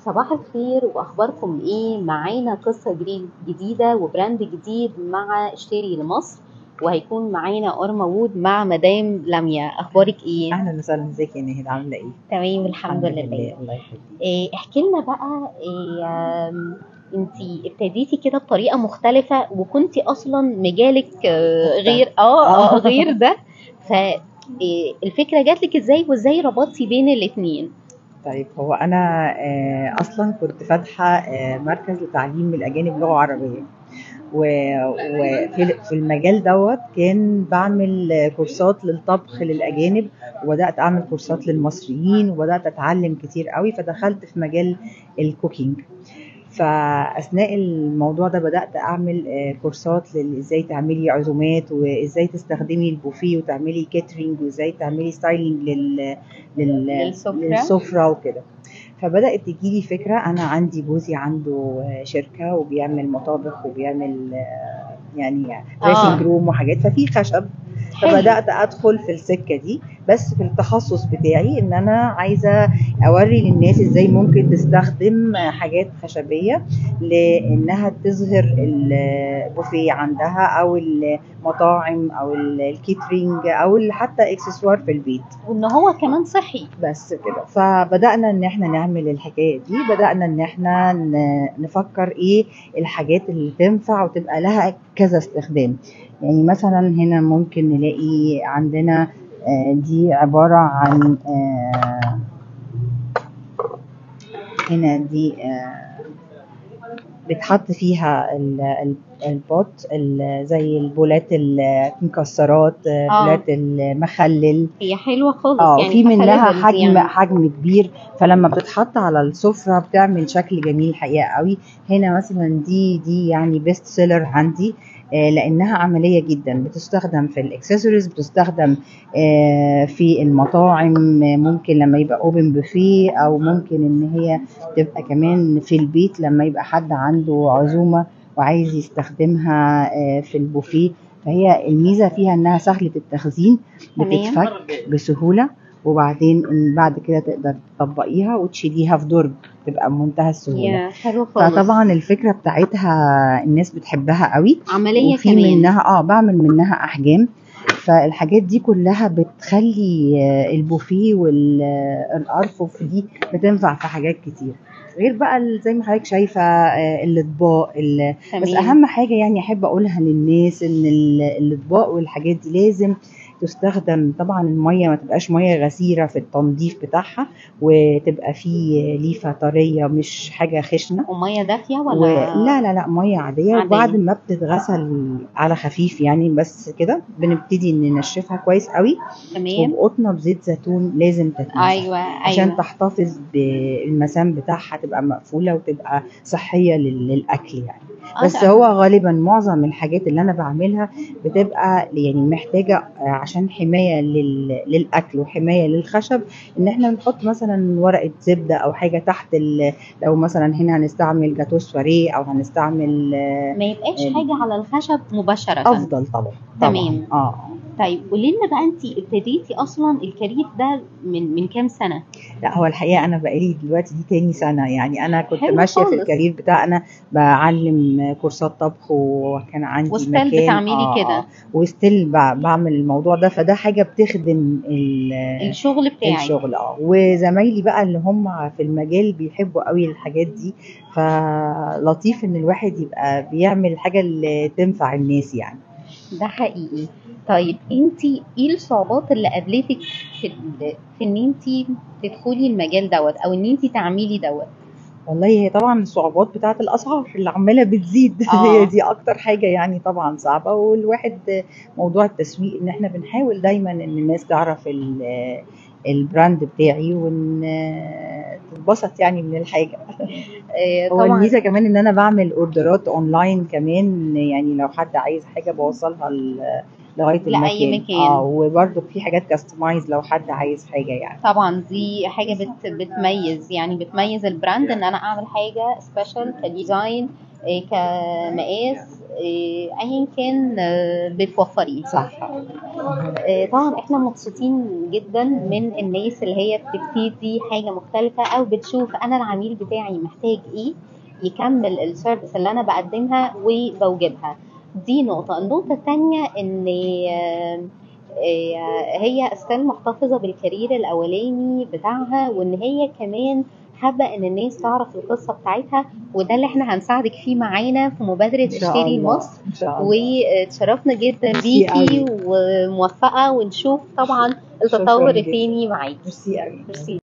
صباح الخير واخباركم ايه معانا قصه جديد- جديده وبراند جديد مع اشتري لمصر وهيكون معانا اورما وود مع مدام لميا اخبارك ايه اهلا وسهلا ازيك يا نهد عامله ايه تمام الحمد لله الله يخليك إيه احكي لنا بقى إيه انت ابتديتي كده بطريقه مختلفه وكنتي اصلا مجالك آه، مختلف. غير اه اه آه. غير ده ف إيه الفكره جات لك ازاي وازاي ربطتي بين الاثنين طيب هو انا آه، اصلا كنت فاتحه آه، مركز لتعليم الاجانب لغه عربيه وفي في المجال دوت كان بعمل آه، كورسات للطبخ للاجانب وبدات اعمل كورسات للمصريين وبدات اتعلم كتير قوي فدخلت في مجال الكوكينج فاثناء الموضوع ده بدات اعمل آه، كورسات لل- ازاي تعملي عزومات وازاي تستخدمي البوفيه وتعملي كاترينج وازاي تعملي ستايلينج لل... لل... للسفرة. للسفره وكده فبدات تجيلي فكره انا عندي جوزي عنده آه، شركه وبيعمل مطابخ وبيعمل آه، يعني آه. دريسنج روم وحاجات ففي خشب حلو. فبدات ادخل في السكه دي بس في التخصص بتاعي ان انا عايزه اوري للناس ازاي ممكن تستخدم حاجات خشبيه لانها تظهر البوفيه عندها او المطاعم او الكيترينج او حتى اكسسوار في البيت وان هو كمان صحي بس كده فبدانا ان احنا نعمل الحكايه دي بدانا ان احنا ن- نفكر ايه الحاجات اللي تنفع وتبقى لها كذا استخدام يعني مثلا هنا ممكن نلاقي عندنا آه، دي عباره عن آه، هنا دي آه، بتحط فيها ال- ال- البوت ال- زي البولات المكسرات آه، آه. بولات المخلل هي حلوه خالص اه يعني في منها حفلات حجم يعني. حجم كبير فلما بتتحط على السفره بتعمل شكل جميل الحقيقه قوي هنا مثلا دي دي يعني بيست سيلر عندي آه، لانها عمليه جدا بتستخدم في الاكسسوارز بتستخدم آه، في المطاعم آه، ممكن لما يبقى اوبن بوفيه او ممكن ان هي تبقى كمان في البيت لما يبقى حد عنده عزومه وعايز يستخدمها آه، في البوفيه فهي الميزه فيها انها سهله التخزين تمام. بتتفك بسهوله وبعدين إن بعد كده تقدر تطبقيها وتشيليها في درج تبقى بمنتهى السهوله يا حلو خالص فطبعا الفكره بتاعتها الناس بتحبها قوي عمليه وفي كمان منها اه بعمل منها احجام فالحاجات دي كلها بتخلي آه، البوفيه والارفف دي بتنفع في حاجات كتير غير بقى ال- زي ما حضرتك شايفه آه، الاطباق ال- بس تمام. اهم حاجه يعني احب اقولها للناس ان ال- الاطباق والحاجات دي لازم تستخدم طبعا الميه ما تبقاش ميه غسيره في التنظيف بتاعها وتبقى فيه ليفه طريه مش حاجه خشنه وميه دافيه و... ولا لا لا لا ميه عاديه عادية. وبعد ما بتتغسل على خفيف يعني بس كده بنبتدي ننشفها كويس قوي تمام وبقطنه بزيت زيتون لازم تتنشف ايوه عشان ايوه تحتفظ بالمسام بتاعها تبقى مقفوله وتبقى صحيه لل- للاكل يعني آه، بس لا. هو غالبا معظم الحاجات اللي انا بعملها بتبقى يعني محتاجه آه، عشان حمايه لل... للاكل وحمايه للخشب ان احنا نحط مثلا ورقه زبده او حاجه تحت ال... لو مثلا هنا هنستعمل جاتو سواريه او هنستعمل آه، ما يبقاش ال- حاجه على الخشب مباشره افضل طبعا تمام. طبعا اه طيب قولي لنا بقى انت ابتديتي اصلا الكارير ده من من كام سنه لا هو الحقيقه انا بقالي دلوقتي دي تاني سنه يعني انا كنت حلو ماشيه في خالص. الكارير بتاع انا بعلم كورسات طبخ وكان عندي وستيل مكان بتعملي آه، كده. آه، وستيل ب- بعمل الموضوع ده فده حاجه بتخدم ال- الشغل بتاعك الشغل اه وزمايلي بقى اللي هم في المجال بيحبوا قوي الحاجات دي فلطيف ان الواحد يبقى بيعمل الحاجه اللي تنفع الناس يعني ده حقيقي طيب انت ايه الصعوبات اللي قابلتك في ال- في ان انت تدخلي المجال دوت او ان انت تعملي دوت والله هي طبعا الصعوبات بتاعت الاسعار اللي عماله بتزيد آه. هي دي اكتر حاجه يعني طبعا صعبه والواحد موضوع التسويق ان احنا بنحاول دايما ان الناس تعرف ال- البراند بتاعي وان تتبسط يعني من الحاجه آه، هو طبعا الميزه كمان ان انا بعمل اوردرات اونلاين كمان يعني لو حد عايز حاجه بوصلها ل- لغايه لأي المكان مكان. اه وبرده في حاجات كاستمايز لو حد عايز حاجه يعني طبعا دي حاجه بت بتميز يعني بتميز البراند ان انا اعمل حاجه سبيشال كديزاين آه، كمقاس آه، ايا كان آه، بتوفريه صح آه، طبعا احنا مبسوطين جدا من الناس اللي هي بتبتدي حاجه مختلفه او بتشوف انا العميل بتاعي محتاج ايه يكمل السيرفيس اللي انا بقدمها وبوجبها دي نقطه النقطه الثانيه ان آه، آه، هي استيل محتفظه بالكارير الاولاني بتاعها وان هي كمان حابه ان الناس تعرف القصه بتاعتها وده اللي احنا هنساعدك فيه معانا في مبادره إن شاء اشتري الله. مصر ان شاء الله واتشرفنا جدا ميرسي بيكي أوي. وموفقه ونشوف طبعا التطور شكراً جداً. التاني معاكي ميرسي قوي ميرسي